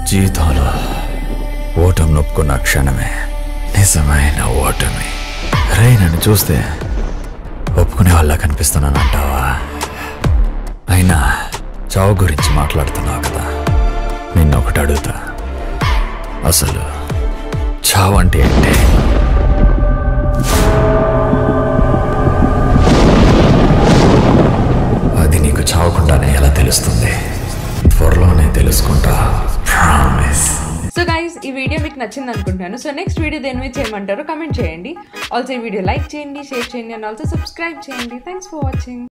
జీవితంలో ఓటమి నొప్పుకున్న క్షణమే నిజమైన ఓటమి రే నన్ను చూస్తే ఒప్పుకునే వాళ్ళ కనిపిస్తున్నాను అంటావా అయినా చావు గురించి మాట్లాడుతున్నావు కదా నిన్న ఒకటి అడుగుతా అసలు చావు అంటే ఏంటి అది నీకు చావకుండానే ఎలా తెలుస్తుంది త్వరలోనే తెలుసుకుంటా ప్రామిస్ సో గైస్ ఈ వీడియో మీకు నచ్చింది అనుకుంటున్నాను సో నెక్స్ట్ వీడియో దేని మీద చేయమంటారో కమెంట్ చేయండి ఆల్సో ఈ వీడియో లైక్ చేయండి షేర్ చేయండి అండ్ ఆల్సో సబ్స్క్రైబ్ చేయండి థ్యాంక్స్ ఫర్ వాచింగ్